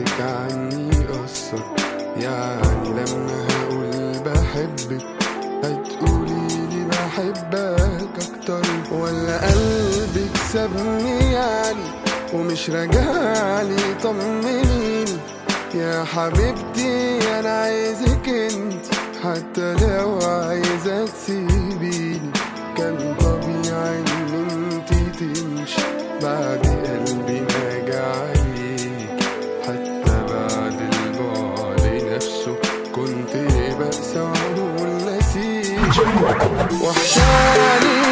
بعدك عني أثر يعني لما هقول بحبك هتقولي لي بحبك أكتر ولا قلبك سابني يعني ومش راجعلي طمنيني يا حبيبتي أنا عايزك انت حتى لو عايزة تسيبيني كان طبيعي ان انت تمشي بعد قلبي ما جعليك حتى بعد البعد نفسه كنت بأسى وأقول نسيك وحشاني